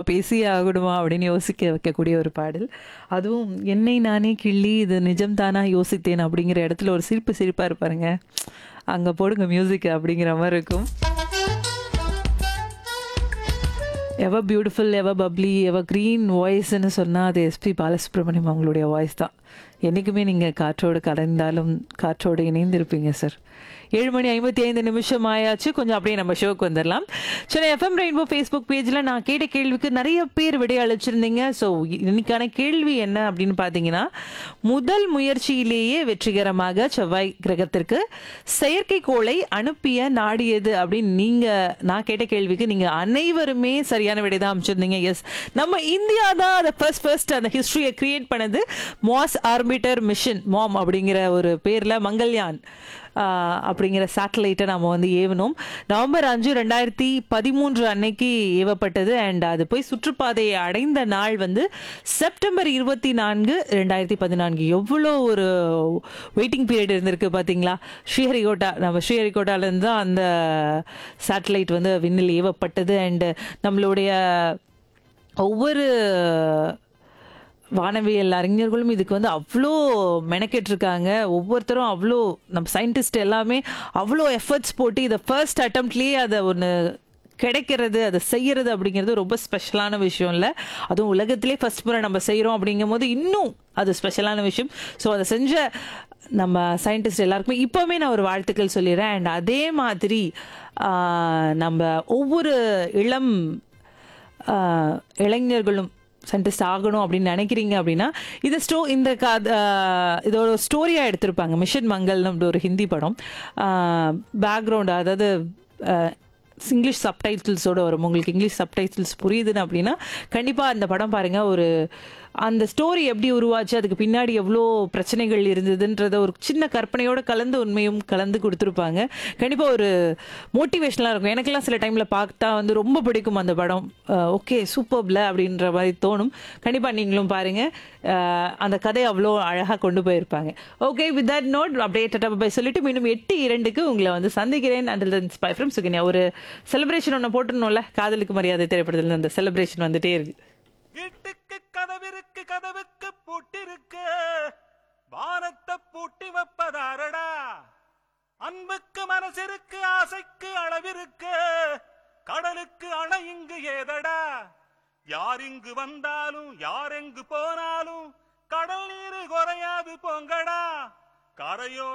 பேசியே ஆகணுமா அப்படின்னு யோசிக்க வைக்கக்கூடிய ஒரு பாடல் அதுவும் என்னை நானே கிள்ளி இது நிஜம் தானா யோசித்தேன் அப்படிங்கிற இடத்துல ஒரு சிரிப்பு சிரிப்பாக இருப்பாருங்க அங்கே போடுங்க மியூசிக் அப்படிங்கிற மாதிரி இருக்கும் எவ பியூட்டிஃபுல் எவ பப்ளி எவ க்ரீன் வாய்ஸ்ன்னு சொன்னால் அது எஸ்பி பாலசுப்ரமணியம் அவங்களுடைய வாய்ஸ் தான் என்றைக்குமே நீங்கள் காற்றோடு கலந்தாலும் காற்றோடு இணைந்திருப்பீங்க சார் ஏழு மணி ஐம்பத்தி ஐந்து நிமிஷம் ஆயாச்சு கொஞ்சம் அப்படியே நம்ம ஷோக்கு வந்துடலாம் சென்னை எஃப்எம் ரெயின்போ ஃபேஸ்புக் பேஜில் நான் கேட்ட கேள்விக்கு நிறைய பேர் விடை அளிச்சிருந்தீங்க ஸோ இன்னைக்கான கேள்வி என்ன அப்படின்னு பார்த்தீங்கன்னா முதல் முயற்சியிலேயே வெற்றிகரமாக செவ்வாய் கிரகத்திற்கு செயற்கைக்கோளை அனுப்பிய நாடு எது அப்படின்னு நீங்கள் நான் கேட்ட கேள்விக்கு நீங்கள் அனைவருமே சரியான விடை தான் அமைச்சிருந்தீங்க எஸ் நம்ம இந்தியா தான் அதை ஃபர்ஸ்ட் ஃபர்ஸ்ட் அந்த ஹிஸ்ட்ரியை கிரியேட் பண்ணது மாஸ் ஆர்பிட்டர் மிஷன் மாம் அப்படிங்கிற ஒரு பேரில் மங்கள்யான் ஆஹ் அப்படிங்கிற சேட்டலைட்டை நம்ம வந்து ஏவனோம் நவம்பர் அஞ்சு ரெண்டாயிரத்தி பதிமூன்று அன்னைக்கு ஏவப்பட்டது அண்ட் அது போய் சுற்றுப்பாதையை அடைந்த நாள் வந்து செப்டம்பர் இருபத்தி நான்கு ரெண்டாயிரத்தி பதினான்கு எவ்வளோ ஒரு வெயிட்டிங் பீரியட் இருந்திருக்கு பார்த்தீங்களா ஸ்ரீஹரிகோட்டா நம்ம ஸ்ரீஹரிகோட்டாலேருந்து தான் அந்த சேட்டலைட் வந்து விண்ணில் ஏவப்பட்டது அண்டு நம்மளுடைய ஒவ்வொரு வானவியல் அறிஞர்களும் இதுக்கு வந்து அவ்வளோ மெனக்கெட்டிருக்காங்க ஒவ்வொருத்தரும் அவ்வளோ நம்ம சயின்டிஸ்ட் எல்லாமே அவ்வளோ எஃபர்ட்ஸ் போட்டு இதை ஃபர்ஸ்ட் அட்டம்ப்ட்லேயே அதை ஒன்று கிடைக்கிறது அதை செய்யறது அப்படிங்கிறது ரொம்ப ஸ்பெஷலான விஷயம் இல்லை அதுவும் உலகத்திலே ஃபர்ஸ்ட் முறை நம்ம செய்கிறோம் அப்படிங்கும் போது இன்னும் அது ஸ்பெஷலான விஷயம் ஸோ அதை செஞ்ச நம்ம சயின்டிஸ்ட் எல்லாருக்குமே இப்போவுமே நான் ஒரு வாழ்த்துக்கள் சொல்லிடுறேன் அண்ட் அதே மாதிரி ஆஹ், நம்ம ஒவ்வொரு இளம் ஆஹ், இளைஞர்களும் சயின்டிஸ்ட் ஆகணும் அப்படின்னு நினைக்கிறீங்க அப்படின்னா இதை ஸ்டோ இந்த கதை இதோட ஸ்டோரியாக எடுத்திருப்பாங்க மிஷன் மங்கள்னு ஒரு ஹிந்தி படம் பேக்ரவுண்ட் அதாவது ஆஹ், இங்கிலீஷ் சப்டைட்டில்ஸோட வரும் உங்களுக்கு இங்கிலீஷ் சப்டைட்டில்ஸ் புரியுதுன்னு அப்படின்னா கண்டிப்பாக அந்த படம் பாருங்கள் ஒரு அந்த ஸ்டோரி எப்படி உருவாச்சு அதுக்கு பின்னாடி எவ்வளோ பிரச்சனைகள் இருந்ததுன்றத ஒரு சின்ன கற்பனையோட கலந்து உண்மையும் கலந்து கொடுத்துருப்பாங்க கண்டிப்பாக ஒரு மோட்டிவேஷனலாக இருக்கும் எனக்கெல்லாம் சில டைமில் பார்த்தா வந்து ரொம்ப பிடிக்கும் அந்த படம் ஓகே சூப்பர்ல அப்படின்ற மாதிரி தோணும் கண்டிப்பாக நீங்களும் பாருங்கள் அந்த கதை அவ்வளோ அழகாக கொண்டு போயிருப்பாங்க ஓகே வித் தட் நோட் அப்படியே டட்டா பை சொல்லிட்டு மீண்டும் எட்டு இரண்டுக்கு உங்களை வந்து சந்திக்கிறேன் அண்டில் ஸ்பை ஃப்ரம் சுகன்யா ஒரு செலிப்ரேஷன் ஒன்று போட்டுருணும்ல காதலுக்கு மரியாதை திரைப்படத்தில் அந்த செலிப்ரேஷன் வந்துட்டே இருக்கு வீட்டுக்கு கதவிருக்கு கதவுக்கு பூட்டிருக்கு வானத்தை பூட்டி வைப்பதாரடா அன்புக்கு மனசிற்கு ஆசைக்கு அளவிருக்கு கடலுக்கு அணை இங்கு ஏதடா யார் இங்கு வந்தாலும் யார் எங்கு போனாலும் கடல் நீர் குறையாது போங்கடா கரையோ